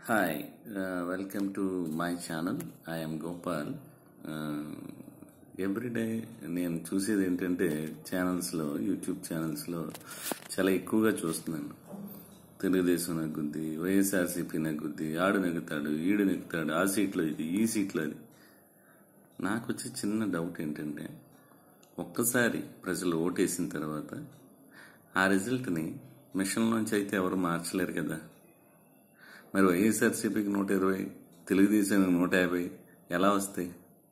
Hi, uh, welcome to my channel. I am Gopal. Everyday నేను చూసేది ఏంటంటే ఛానల్స్లో యూట్యూబ్ ఛానల్స్లో చాలా ఎక్కువగా చూస్తున్నాను తెలుగుదేశం నెగ్గుద్ది వైఎస్ఆర్సీపీ నెగ్గుద్ది ఆడు నెగ్గుతాడు ఈడు నెగ్గుతాడు ఆ సీట్లో ఇది ఈ సీట్లో ఇది నాకు వచ్చే చిన్న డౌట్ ఏంటంటే ఒక్కసారి ప్రజలు ఓటేసిన తర్వాత ఆ రిజల్ట్ని మిషన్లోంచి అయితే ఎవరు మార్చలేరు కదా మరి వైఎస్ఆర్సీపీకి నూట ఇరవై తెలుగుదేశానికి నూట యాభై ఎలా వస్తాయి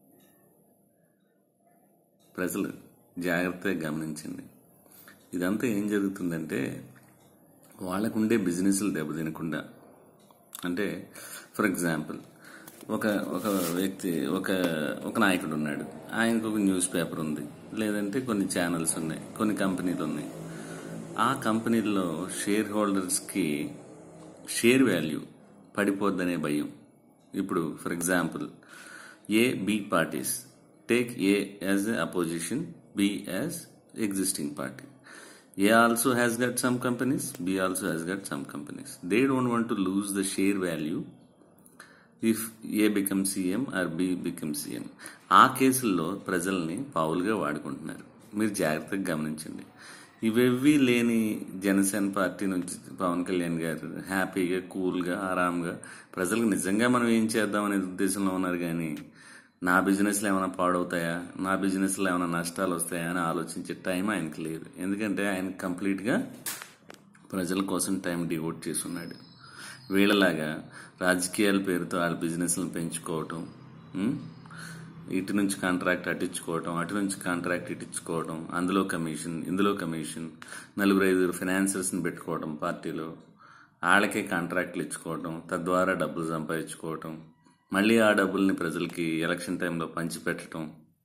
ప్రజలు జాగ్రత్తగా గమనించండి ఇదంతా ఏం జరుగుతుందంటే వాళ్ళకుండే బిజినెస్లు దెబ్బతినకుండా అంటే ఫర్ ఎగ్జాంపుల్ ఒక ఒక వ్యక్తి ఒక ఒక నాయకుడు ఉన్నాడు ఆయనకు ఒక న్యూస్ పేపర్ ఉంది లేదంటే కొన్ని ఛానల్స్ ఉన్నాయి కొన్ని కంపెనీలు ఉన్నాయి ఆ కంపెనీల్లో షేర్ హోల్డర్స్కి షేర్ వాల్యూ పడిపోద్దనే భయం ఇప్పుడు for example A B parties take A as a opposition B as existing party A also has got some companies B also has got some companies they don't want to lose the share value if A become CM or B become CM ఆ కేసుల్లో ప్రజల్ని పావులుగా వాడుకుంటున్నారు మీరు జాగ్రత్తగా గమనించండి ఇవేవి లేని Janasena party నుంచి పవన్ కళ్యాణ్ గారు హ్యాపీగా కూల్గా ఆరాంగా ప్రజలకు నిజంగా మనం ఏం చేద్దామనే ఉద్దేశంలో ఉన్నారు కానీ నా బిజినెస్లో ఏమైనా పాడవుతాయా నా బిజినెస్లో ఏమైనా నష్టాలు వస్తాయా అని ఆలోచించే టైం ఆయనకి లేదు ఎందుకంటే ఆయన కంప్లీట్గా ప్రజల కోసం టైం డివోట్ చేసి ఉన్నాడు వీళ్ళలాగా రాజకీయాల పేరుతో వాళ్ళ బిజినెస్లను పెంచుకోవటం ఉం? ఇటు నుంచి కాంట్రాక్ట్ అటించుకోవటం అటు నుంచి కాంట్రాక్ట్ ఇటించుకోవటం అందులో కమిషన్ ఇందులో కమిషన్ నలుగురు ఐదుగురు ఫైనాన్సర్స్ని పెట్టుకోవటం పార్టీలో వాళ్ళకే కాంట్రాక్ట్లు ఇచ్చుకోవటం తద్వారా డబ్బులు సంపాదించుకోవటం మళ్ళీ ఆ డబ్బుల్ని ప్రజలకి ఎలక్షన్ టైంలో పంచిపెట్టడం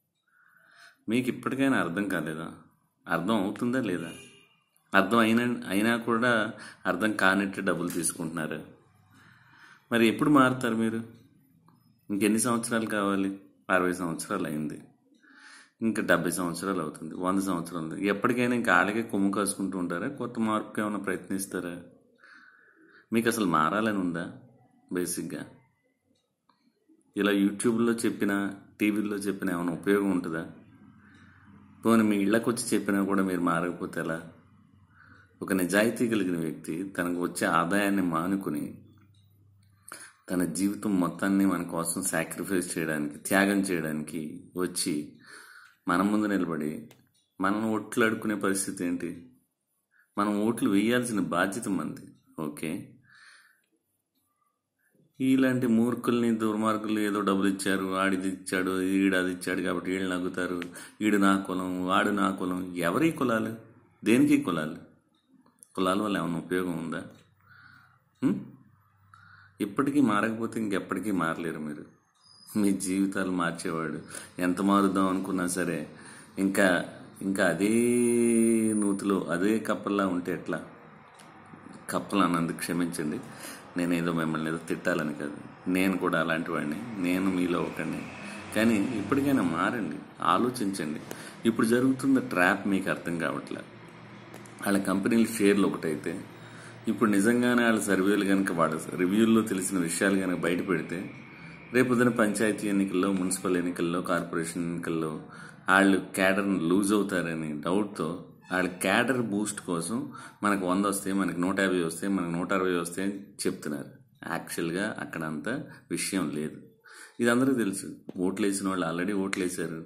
మీకు ఇప్పటికైనా అర్థం కాలేదా అర్థం అవుతుందా లేదా అర్థం అయినా అయినా కూడా అర్థం కానట్టు డబ్బులు తీసుకుంటున్నారు మరి ఎప్పుడు మారుతారు మీరు ఇంకెన్ని సంవత్సరాలు కావాలి అరవై సంవత్సరాలు అయింది ఇంకా డెబ్బై సంవత్సరాలు అవుతుంది వంద సంవత్సరాలు ఎప్పటికైనా ఇంకా ఆళ్ళకే కొమ్ము కాసుకుంటూ ఉంటారా కొత్త మార్పుకి ఏమైనా ప్రయత్నిస్తారా మీకు అసలు మారాలని ఉందా బేసిక్గా ఇలా యూట్యూబ్లో చెప్పిన టీవీల్లో చెప్పిన ఏమైనా ఉపయోగం ఉంటుందా పోనీ మీ ఇళ్ళకి వచ్చి చెప్పినా కూడా మీరు మారకపోతే ఎలా ఒక నిజాయితీ కలిగిన వ్యక్తి తనకు వచ్చే ఆదాయాన్ని మానుకుని తన జీవితం మొత్తాన్ని మన కోసం సాక్రిఫైస్ చేయడానికి త్యాగం చేయడానికి వచ్చి మన ముందు నిలబడి మనం ఓట్లు అడుక్కునే పరిస్థితి ఏంటి మనం ఓట్లు వేయాల్సిన బాధ్యత మంది ఓకే ఇలాంటి మూర్ఖుల్ని దుర్మార్గులు ఏదో డబ్బులు ఇచ్చారు ఆడిది ఇచ్చాడు ఈడు అది ఇచ్చాడు కాబట్టి వీళ్ళు నగ్గుతారు ఈడు నా కులం వాడు నా కులం ఎవరి కులాలు దేనికి కులాలు కులాల వల్ల ఏమైనా ఉపయోగం ఉందా ఉం? ఇప్పటికీ మారకపోతే ఇంకెప్పటికీ మారలేరు మీరు మీ జీవితాలు మార్చేవాడు ఎంత మారుద్దాం అనుకున్నా సరే ఇంకా ఇంకా అదే నూతిలో అదే కప్పల్లా ఉంటే ఎట్లా కప్పలు అన్నందుకు క్షమించండి నేను ఏదో మిమ్మల్ని ఏదో తిట్టాలని కాదు నేను కూడా అలాంటి వాడిని నేను మీలో ఒకడిని కానీ ఇప్పటికైనా మారండి ఆలోచించండి ఇప్పుడు జరుగుతున్న ట్రాప్ మీకు అర్థం కావట్లే వాళ్ళ కంపెనీల షేర్లు ఒకటైతే ఇప్పుడు నిజంగానే వాళ్ళ సర్వేలు కనుక వాళ్ళ రివ్యూల్లో తెలిసిన విషయాలు కనుక బయట పెడితే రేపొద్దున పంచాయతీ ఎన్నికల్లో మున్సిపల్ ఎన్నికల్లో కార్పొరేషన్ ఎన్నికల్లో వాళ్ళు క్యాడర్ని లూజ్ అవుతారని డౌట్తో వాళ్ళ క్యాడర్ బూస్ట్ కోసం మనకు వంద వస్తాయి మనకి నూట యాభై వస్తాయి మనకు నూట అరవై వస్తాయి అని చెప్తున్నారు యాక్చువల్గా అక్కడ అంత విషయం లేదు ఇది అందరికీ తెలుసు ఓట్లు వేసిన వాళ్ళు ఆల్రెడీ ఓట్లు వేశారు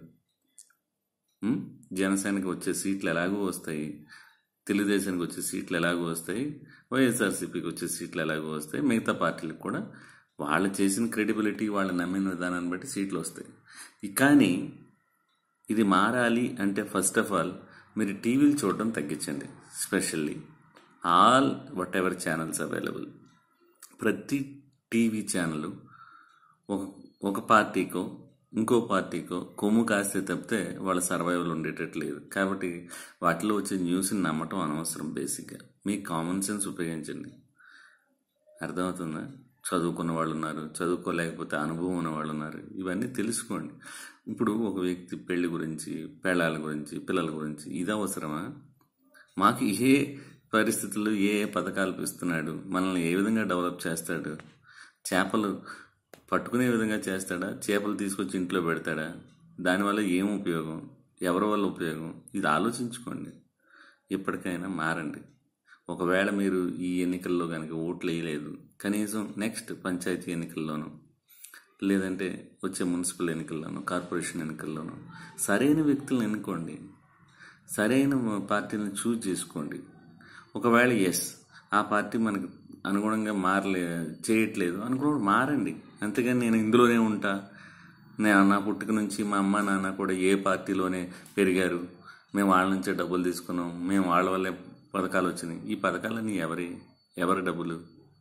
ఉం? జనసేనకి వచ్చే సీట్లు ఎలాగో వస్తాయి తెలుగుదేశానికి వచ్చే సీట్లు ఎలాగో వస్తాయి వైఎస్ఆర్సీపీకి వచ్చే సీట్లు ఎలాగో వస్తాయి మిగతా పార్టీలకు కూడా వాళ్ళు చేసిన క్రెడిబిలిటీ వాళ్ళు నమ్మిన విధానాన్ని బట్టి సీట్లు వస్తాయి ఇ- కానీ ఇది మారాలి అంటే ఫస్ట్ ఆఫ్ ఆల్ మీరు టీవీలు చూడడం తగ్గించండి specially all whatever channels available ప్రతి టీవీ ఛానల్ ఒక ఒక పార్టీకో ఇంకో పార్టీకో కొమ్ము కాస్తే తప్పితే వాళ్ళ సర్వైవల్ ఉండేటట్టు లేదు కాబట్టి వాటిలో వచ్చే న్యూస్ని నమ్మటం అనవసరం బేసిక్గా మీ కామన్ సెన్స్ ఉపయోగించండి అర్థమవుతుందా చదువుకున్న వాళ్ళు ఉన్నారు చదువుకోలేకపోతే అనుభవం ఉన్న వాళ్ళు ఉన్నారు ఇవన్నీ తెలుసుకోండి ఇప్పుడు ఒక వ్యక్తి పెళ్లి గురించి పెళ్ళాల గురించి పిల్లల గురించి ఇది అవసరమా మాకు ఏ పరిస్థితుల్లో ఏ ఏ పథకాలు ఇస్తున్నాడు మనల్ని ఏ విధంగా డెవలప్ చేస్తాడు చేపలు పట్టుకునే విధంగా చేస్తాడా చేపలు తీసుకొచ్చి ఇంట్లో పెడతాడా దానివల్ల ఏం ఉపయోగం ఎవరి వల్ల ఉపయోగం ఇది ఆలోచించుకోండి ఇప్పటికైనా మారండి ఒకవేళ మీరు ఈ ఎన్నికల్లో కనుక ఓట్లు వేయలేదు కనీసం నెక్స్ట్ పంచాయతీ ఎన్నికల్లోనూ లేదంటే వచ్చే మున్సిపల్ ఎన్నికల్లోనూ కార్పొరేషన్ ఎన్నికల్లోనూ సరైన వ్యక్తులను ఎన్నుకోండి సరైన పార్టీలను చూజ్ చేసుకోండి ఒకవేళ ఎస్ ఆ పార్టీ మనకు అనుగుణంగా మారలే చేయట్లేదు అనుకున్నప్పుడు మారండి అంతేగాని నేను ఇందులోనే ఉంటా నేను నా పుట్టుక నుంచి మా అమ్మ నాన్న కూడా ఏ పార్టీలోనే పెరిగారు మేము వాళ్ళ నుంచే డబ్బులు తీసుకున్నాం మేము వాళ్ళ వల్లే పథకాలు వచ్చినాయి ఈ పథకాలన్నీ ఎవరి ఎవరి డబ్బులు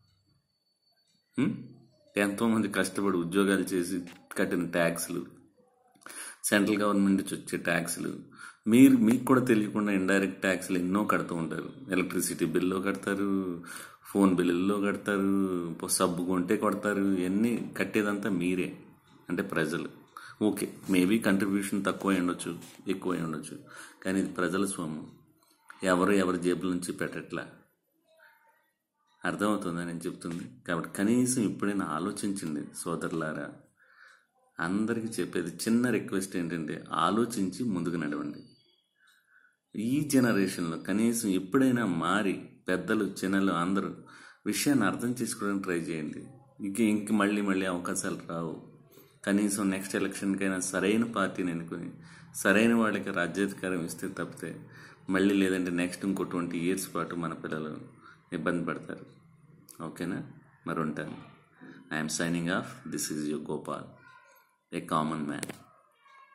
ఎంతోమంది కష్టపడి ఉద్యోగాలు చేసి కట్టిన ట్యాక్స్లు సెంట్రల్ గవర్నమెంట్ నుంచి వచ్చే ట్యాక్స్లు మీరు మీకు కూడా తెలియకుండా ఇండైరెక్ట్ ట్యాక్స్లు ఎన్నో కడుతూ ఉంటారు ఎలక్ట్రిసిటీ బిల్లో కడతారు ఫోన్ బిల్లుల్లో కడతారు సబ్బు కొంటే కొడతారు ఇవన్నీ కట్టేదంతా మీరే అంటే ప్రజలు ఓకే మేబీ కంట్రిబ్యూషన్ తక్కువ ఉండొచ్చు ఎక్కువ ఉండొచ్చు కానీ ఇది ప్రజల సొమ్ము ఎవరు ఎవరి జేబుల నుంచి పెట్టట్లా అర్థమవుతుందని నేను చెప్తుంది కాబట్టి కనీసం ఇప్పుడైనా ఆలోచించండి సోదరులారా అందరికీ చెప్పేది చిన్న రిక్వెస్ట్ ఏంటంటే ఆలోచించి ముందుకు నడవండి ఈ జనరేషన్లో కనీసం ఎప్పుడైనా మారి పెద్దలు చిన్నలు అందరూ విషయాన్ని అర్థం చేసుకోవడానికి ట్రై చేయండి ఇంక ఇంక మళ్ళీ మళ్ళీ అవకాశాలు రావు కనీసం నెక్స్ట్ ఎలక్షన్కైనా సరైన పార్టీని ఎన్నుకొని సరైన వాళ్ళకి రాజ్యాధికారం ఇస్తే తప్పితే మళ్ళీ లేదంటే నెక్స్ట్ ఇంకో ట్వంటీ ఇయర్స్ పాటు మన పిల్లలు ఇబ్బంది పడతారు ఓకేనా మరి ఉంటాను I'm signing off this is your Gopal a common man